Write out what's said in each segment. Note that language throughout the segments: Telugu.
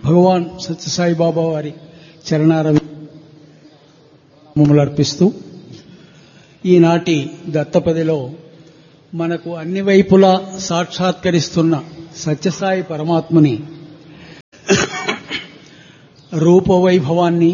భగవాన్ సత్యసాయి బాబా వారి చరణారవి అర్పిస్తూ ఈనాటి దత్తపదిలో మనకు అన్ని వైపులా సాక్షాత్కరిస్తున్న సత్యసాయి పరమాత్మని రూపవైభవాన్ని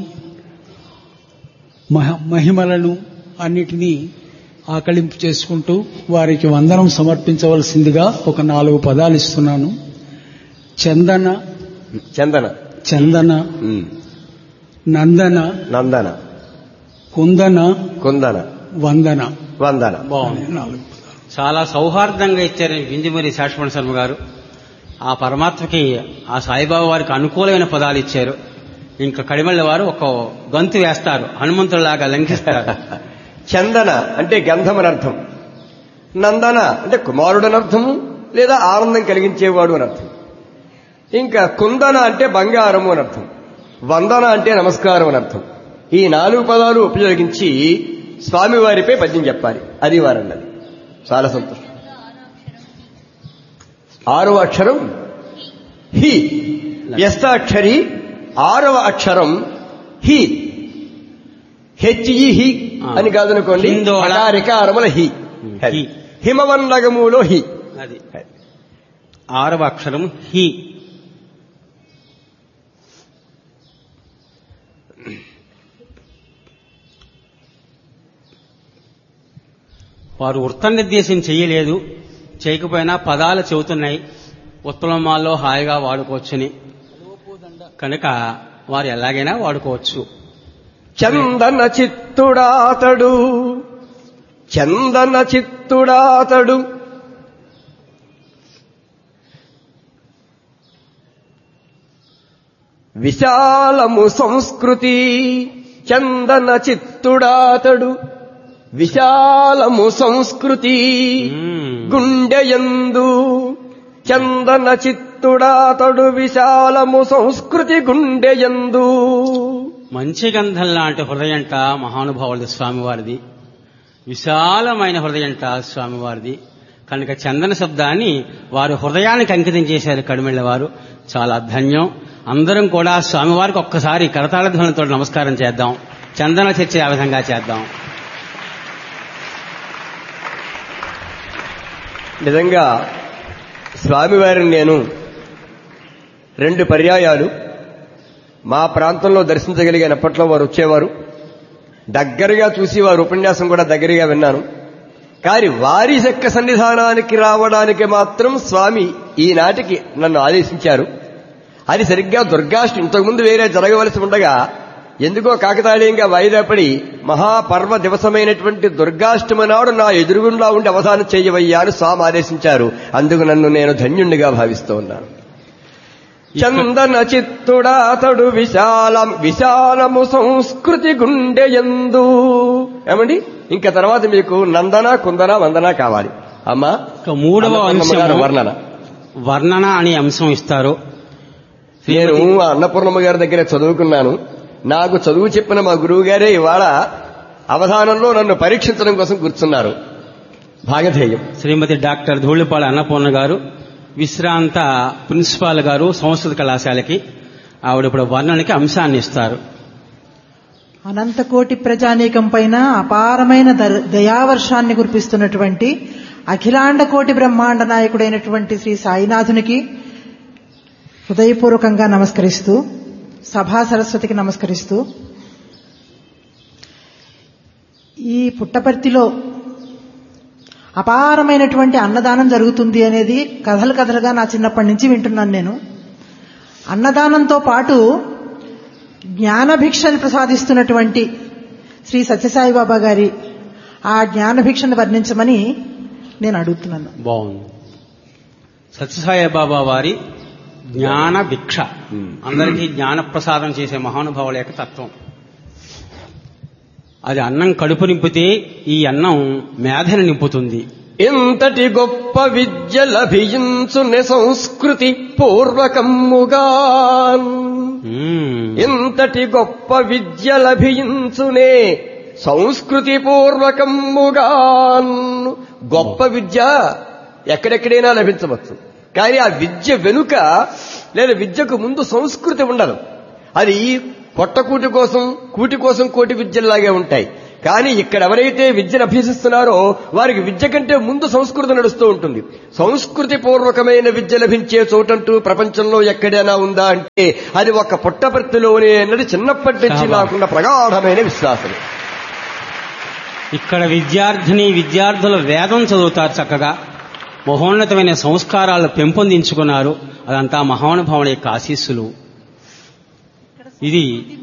మహ- మహిమలను అన్నిటినీ ఆకలింపు చేసుకుంటూ వారికి వందనం సమర్పించవలసిందిగా ఒక నాలుగు పదాలు ఇస్తున్నాను చందన చందన చందన ఉమ్. నందన నందన కుందన కుందన వందన వందన బాగుంది నాలుగు చాలా సౌహార్దంగా ఇచ్చారు వింజమూరి శాశ్వత శర్మ గారు ఆ పరమాత్మకి ఆ సాయిబాబా వారికి అనుకూలమైన పదాలు ఇచ్చారు ఇంకా కడిమళ్ళ వారు ఒక గంతు వేస్తారు హనుమంతుడిలాగా లంఘిస్తారు చందన అంటే గంధం అని అర్థం నందన అంటే కుమారుడు అని అర్థము లేదా ఆనందం కలిగించేవాడు అని అర్థం ఇంకా కుందన అంటే బంగారము అని అర్థం వందన అంటే నమస్కారం అని అర్థం ఈ నాలుగు పదాలు ఉపయోగించి స్వామివారిపై పద్యం చెప్పాలి అది వారన్నది చాలా సంతోషం ఆరవ అక్షరం హి వ్యస్తాక్షరి ఆరవ అక్షరం హి హెచ్ఈ హి అని కాదనుకోండి హిందోళ. అకారికారముల హి హి. హిమవన్నగములో హి అది ఆరవ అక్షరం హి వారు వృత్త నిర్దేశం చేయలేదు చేయకపోయినా పదాలు చెబుతున్నాయి ఉత్తలమాల్లో హాయిగా వాడుకోవచ్చని కనుక వారు ఎలాగైనా వాడుకోవచ్చు చందన చిత్తుడాతడు చందన చిత్తుడాతడు విశాలము సంస్కృతి చందన చిత్తుడాతడు విశాలము సంస్కృతి మ్మ్. గుండెయందు చందన చిత్తుడాతడు విశాలము సంస్కృతి గుండెయందు మంచి గంధం లాంటి హృదయంట మహానుభావులది స్వామివారిది విశాలమైన హృదయంట స్వామివారిది కనుక చందన శబ్దాన్ని వారు హృదయానికి అంకితం చేశారు కడిమెళ్ళ వారు చాలా ధన్యం అందరం కూడా స్వామివారికి ఒక్కసారి కరతాళ ధ్వనులతో నమస్కారం చేద్దాం చందన చర్చ ఆ విధంగా చేద్దాం నిజంగా స్వామివారిని నేను రెండు పర్యాయాలు మా ప్రాంతంలో దర్శించగలిగినప్పట్లో వారు వచ్చేవారు దగ్గరగా చూసి వారి ఉపన్యాసం కూడా దగ్గరగా విన్నాను కానీ వారి చెక్క సన్నిధానానికి రావడానికి మాత్రం స్వామి ఈనాటికి నన్ను ఆదేశించారు అది సరిగ్గా దుర్గాష్టమి ఇంతకుముందు వేరే జరగవలసి ఉండగా ఎందుకో కాకతాళీయంగా వాయిదా పడి మహాపర్వ దివసమైనటువంటి దుర్గాష్టమి నాడు నా ఎదురుగుండా ఉండి అవధానం చేయవయ్యా అని స్వామి ఆదేశించారు అందుకు నన్ను నేను ధన్యుణ్ణిగా భావిస్తూ ఉన్నాను చందన చిత్తుడాతడు విశాలం విశాలము సంస్కృతి గుండెయందు ఏమండి ఇంకా తర్వాత మీకు నందన కుందన వందన కావాలి అమ్మా ఇక మూడవ అన్నపూర్ణమ్మ గారు అంశం వర్ణన వర్ణన అనే అంశం ఇస్తారు నేను ఆ అన్నపూర్ణమ్మ గారి దగ్గర చదువుకున్నాను నాకు చదువు చెప్పిన మా గురువు గారే ఇవాళ అవధానంలో నన్ను పరీక్షించడం కోసం కూర్చున్నారు భాగధేయం శ్రీమతి డాక్టర్ ధూళిపాళ అన్నపూర్ణ గారు విశ్రాంత ప్రిన్సిపాల్ గారు సంస్కృత కళాశాలకి ఆవిడ ఇప్పుడు వర్ణనకి అంశాన్ని ఇస్తారు అనంతకోటి ప్రజానీకం పైన అపారమైన దర్- దయావర్షాన్ని కురిపిస్తున్నటువంటి అఖిలాండ కోటి బ్రహ్మాండ నాయకుడైనటువంటి శ్రీ సాయినాథునికి హృదయపూర్వకంగా నమస్కరిస్తూ సభా సరస్వతికి నమస్కరిస్తూ ఈ పుట్టపర్తిలో అపారమైనటువంటి అన్నదానం జరుగుతుంది అనేది కథలు కథలుగా నా చిన్నప్పటి నుంచి వింటున్నాను నేను అన్నదానంతో పాటు జ్ఞానభిక్షని ప్రసాదిస్తున్నటువంటి శ్రీ సత్యసాయి బాబా గారి ఆ జ్ఞానభిక్షను వర్ణించమని నేను అడుగుతున్నాను బాగుంది సత్యసాయి బాబా వారి జ్ఞాన భిక్ష అందరికీ జ్ఞాన ప్రసాదం చేసే మహానుభావుల యొక్క తత్వం అది అన్నం కడుపు నింపితే ఈ అన్నం మేధని నింపుతుంది ఇంతటి గొప్ప విద్య లభించుని సంస్కృతి పూర్వకమ్ముగా మ్మ్. ఇంతటి గొప్ప విద్య లభించునే సంస్కృతి పూర్వకమ్ముగా గొప్ప విద్య ఎక్కడెక్కడైనా లభించవచ్చు కానీ ఆ విద్య వెనుక లేదా విద్యకు ముందు సంస్కృతి ఉండదు అది పొట్టకూటి కోసం కూటి కోసం కోటి విద్యల్లాగే ఉంటాయి కానీ ఇక్కడ ఎవరైతే విద్యను అభ్యసిస్తున్నారో వారికి విద్య కంటే ముందు సంస్కృతి నడుస్తూ ఉంటుంది సంస్కృతి పూర్వకమైన విద్య లభించే చోటంటూ ప్రపంచంలో ఎక్కడైనా ఉందా అంటే అది ఒక పుట్టపర్తిలోనే అన్నది చిన్నప్పటి నుంచి శాబాష్. నాకున్న ప్రగాఢమైన విశ్వాసం ఇక్కడ విద్యార్థిని విద్యార్థులు వేదం చదువుతారు చక్కగా మహోన్నతమైన సంస్కారాలు పెంపొందించుకున్నారు అదంతా మహానుభావుని యొక్క ఆశీస్సులు ఇది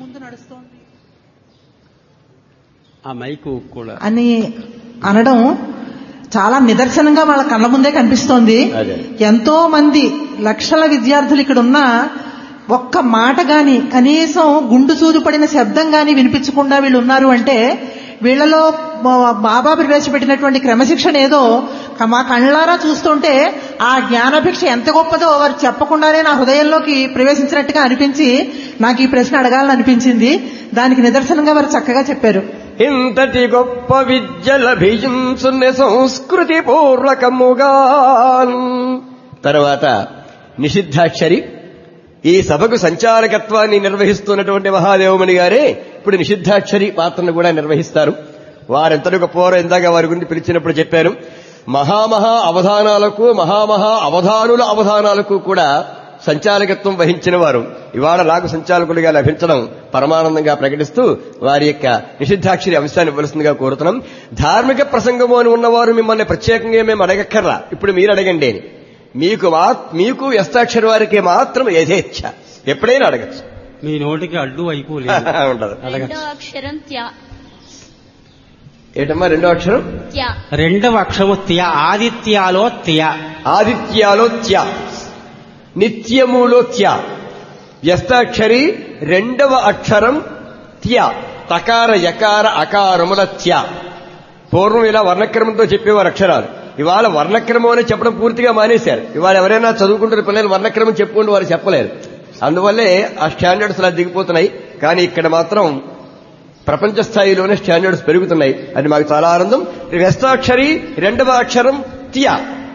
ఆ మైకు కూడా అని అనడం చాలా నిదర్శనంగా వాళ్ళ కళ్ళ ముందే కనిపిస్తోంది అదే. ఎంతో మంది లక్షల విద్యార్థులు ఇక్కడ ఉన్న ఒక్క మాట గాని కనీసం గుండు సూదు పడిన శబ్దం గాని వినిపించకుండా వీళ్ళు ఉన్నారు అంటే వీళ్ళలో బా- బాబా ప్రవేశపెట్టినటువంటి క్రమశిక్షణ ఏదో క- మా కళ్ళారా చూస్తుంటే ఆ జ్ఞానభిక్ష ఎంత గొప్పదో వారు చెప్పకుండానే నా హృదయంలోకి ప్రవేశించినట్టుగా అనిపించి నాకు ఈ ప్రశ్న అడగాలని అనిపించింది దానికి నిదర్శనంగా వారు చక్కగా చెప్పారు ఇంతటి గొప్ప విద్య లభించున్న సంస్కృతి పూర్వకముగా తర్వాత నిషిద్ధాక్షరి ఈ సభకు సంచారకత్వాన్ని నిర్వహిస్తున్నటువంటి మహాదేవమణి గారే ఇప్పుడు నిషిద్ధాక్షరి పాత్రను కూడా నిర్వహిస్తారు వారెంతటి గొప్పవారో ఇందాక వారి గురించి పిలిచినప్పుడు చెప్పారు మహామహా అవధానాలకు మహామహా అవధానుల అవధానాలకు కూడా సంచాలకత్వం వహించిన వారు ఇవాళ నాకు సంచాలకులుగా లభించడం పరమానందంగా ప్రకటిస్తూ వారి యొక్క నిషిద్ధాక్షరి అంశాన్ని ఇవ్వవలసిందిగా కోరుతున్నాం ధార్మిక ప్రసంగము అని ఉన్నవారు మిమ్మల్ని ప్రత్యేకంగా మేము అడగక్కర్లా ఇప్పుడు మీరు అడగండి అని మీకు మా మీకు వ్యస్తాక్షరి వారికి మాత్రం యథేచ్ఛ ఎప్పుడైనా అడగచ్చు మీ నోటికి అడ్డు అయిపో లేదు ఉండదు రెండో అక్షరం త్య ఏంటమ్మా రెండో అక్షరం త్య రెండవ అక్షరము త్య ఆదిత్యాలో త్య ఆదిత్యాలో త్య నిత్యములో త్య వ్యస్తాక్షరి రెండవ అక్షరం త్య తకార యకార అకారముల త్య పూర్వం ఇలా వర్ణక్రమంతో చెప్పేవారు అక్షరాలు ఇవాళ వర్ణక్రమం అని చెప్పడం పూర్తిగా మానేశారు ఇవాళ ఎవరైనా చదువుకుంటున్న పిల్లలు వర్ణక్రమం చెప్పుకుంటూ వారు చెప్పలేరు అందువల్లే ఆ స్టాండర్డ్స్ అలా దిగిపోతున్నాయి కానీ ఇక్కడ మాత్రం ప్రపంచ స్థాయిలోనే స్టాండర్డ్స్ పెరుగుతున్నాయి అది మాకు చాలా ఆనందం వ్యస్తాక్షరి రెండవ అక్షరం త్య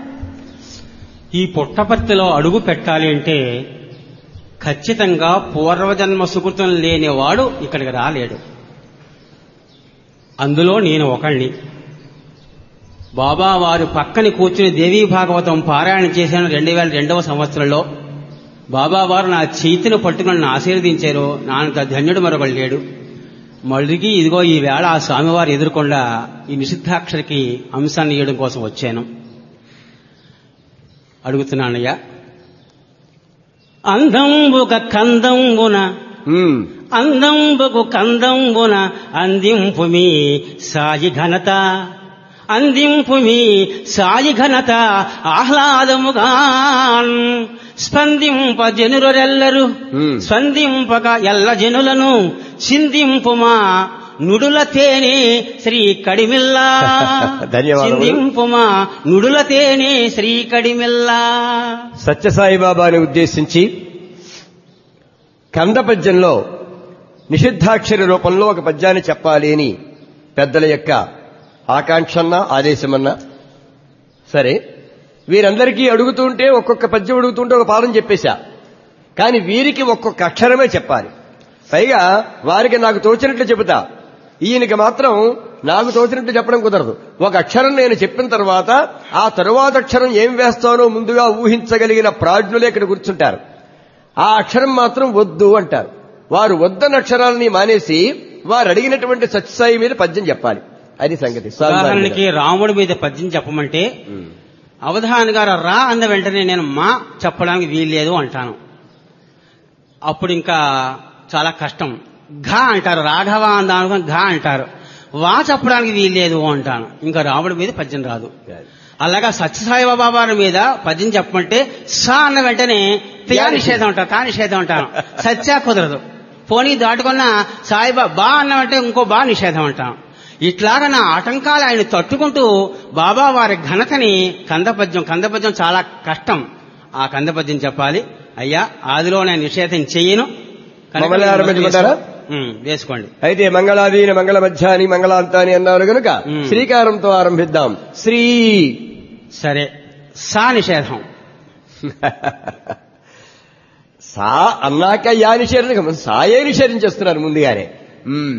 ఈ పుట్టపర్తిలో అడుగు పెట్టాలి అంటే ఖచ్చితంగా పూర్వజన్మ సుకృతం లేనివాడు ఇక్కడికి రాలేడు అందులో నేను ఒకళ్ళని బాబా వారు పక్కని కూర్చుని దేవీ భాగవతం పారాయణ చేశాను రెండు వేల రెండవ సంవత్సరంలో బాబా వారు నా చేతిని పట్టుకుని నన్ను ఆశీర్వదించారు నానంత ధన్యుడు మరొకడు లేడు మళ్ళీ ఇదిగో ఈ వేళ ఆ స్వామివారు ఎదుర్కొండా ఈ నిషిద్ధాక్షరికి అంశాన్ని ఇవ్వడం కోసం వచ్చాను అడుగుతున్నానయ్యా అందంబుక కందంబున ఉమ్. అందంబుకు కందంబున అందింపు మీ సాయి ఘనత అందింపు మీ సాయి ఘనత ఆహ్లాదముగా స్పందింప జనురెల్లరు Hmm. స్పందింపక ఎల్ల జనులను చిందింపుమా నుడుల తేనె శ్రీ కడిమిల్లా ధన్యవాదములు. చిందింపుమా నుడుల తేనె శ్రీ కడిమిల్లా సత్యసాయిబాబాని ఉద్దేశించి కంద పద్యంలో నిషిద్ధాక్షరి రూపంలో ఒక పద్యాన్ని చెప్పాలి అని పెద్దల యొక్క ఆకాంక్షన్నా ఆదేశమన్నా సరే వీరందరికీ అడుగుతుంటే ఒక్కొక్క పద్యం అడుగుతుంటే ఒక పాదం చెప్పేశా కానీ వీరికి ఒక్కొక్క అక్షరమే చెప్పాలి పైగా వారికి నాకు తోచినట్లు చెబుతా ఈయనకి మాత్రం నాకు తోచినట్లు చెప్పడం కుదరదు ఒక అక్షరం నేను చెప్పిన తర్వాత ఆ తరువాత అక్షరం ఏం వేస్తానో ముందుగా ఊహించగలిగిన ప్రాజ్ఞులే ఇక్కడ కూర్చుంటారు ఆ అక్షరం మాత్రం వద్దు అంటారు వారు వద్దన్న అక్షరాలని మానేసి వారు అడిగినటువంటి సత్యసాయి మీద పద్యం చెప్పాలి అది సంగతి స్వామి వారి మీద. ఉదాహరణకి రాముడి మీద పద్యం చెప్పమంటే ఉమ్. అవధాని గారు రా అన్న వెంటనే నేను మా చెప్పడానికి వీల్లేదు అంటాను అప్పుడు ఇంకా చాలా కష్టం ఘా అంటారు రాఘవ అందాను ఘా అంటారు వా చెప్పడానికి వీల్లేదు అంటాను ఇంకా రాముడి మీద పద్యం రాదు అలాగా సత్యసాయి బాబా మీద పద్యం చెప్పమంటే సా అన్న వెంటనే తియా నిషేధం అంటారు తా నిషేధం అంటాను సత్యా కుదరదు పోనీ దాటుకున్న సాయిబా బా అన్న వెంటనే ఇంకో బా నిషేధం అంటాం ఇట్లాగా నా ఆటంకాలు ఆయన తట్టుకుంటూ బాబా వారి ఘనతని కందపద్యం కందపద్యం చాలా కష్టం ఆ కందపద్యం చెప్పాలి అయ్యా ఆదిలో నేను నిషేధం చెయ్యను కనుక మమ్మల్ని మీరు ఆరంభించమంటారా? ఉమ్, వేసుకోండి అయితే మంగళాదీని మంగళ మధ్యాని మంగళాంతాని అన్నారు గనుక ఉమ్. శ్రీకారంతో ఆరంభిద్దాం శ్రీ సరే సా నిషేధం సా అన్నాక యా నిషేధం సాయే నిషేధించేస్తున్నారు ముందుగానే మ్మ్.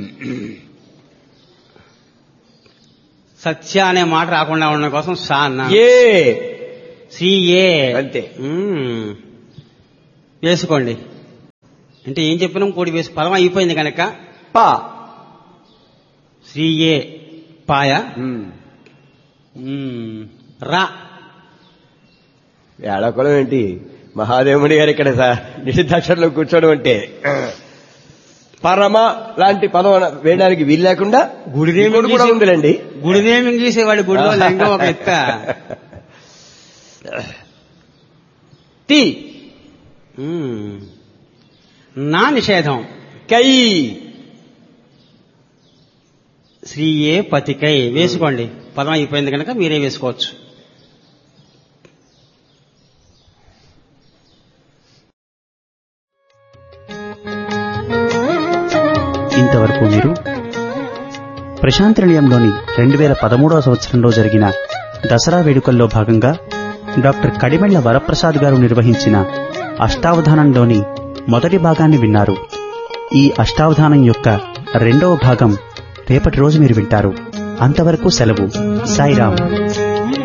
సత్య అనే మాట రాకుండా ఉండడం కోసం సా అన్నా ఏ శ్రీ ఏ అంతే మ్మ్. వేసుకోండి అంటే ఏం చెప్పినాం కోడి వేసి పదం అయిపోయింది కనుక పా శ్రీ ఏ పాయ మ్మ్. మ్మ్. రా ఏడకులం ఏంటి మహాదేవుడి గారు ఇక్కడ స- నిషిద్ధాక్షరంలో కూర్చోవడం అంటే పరమ లాంటి పదం అన- వేయడానికి వీలు లేకుండా గుడిదేమి ఇంకోటి కూడా ఉందిలేండి గుడిదేమి గీసేవాడి గుడిలో లింగం ఒక ఎత్త టీ మ్మ్. నా నిషేధం కై శ్రీ ఏ పతికై వేసుకోండి పదం అయిపోయింది కనుక మీరే వేసుకోవచ్చు ఇంతవరకు మీరు ప్రశాంతి నిలయంలోని రెండు వేల పదమూడవ సంవత్సరంలో జరిగిన దసరా వేడుకల్లో భాగంగా డాక్టర్ కడిమెళ్ల వరప్రసాద్ గారు నిర్వహించిన అష్టావధానంలోని మొదటి భాగాన్ని విన్నారు ఈ అష్టావధానం యొక్క రెండవ భాగం రేపటి రోజు మీరు వింటారు అంతవరకు సెలవు సాయిరాం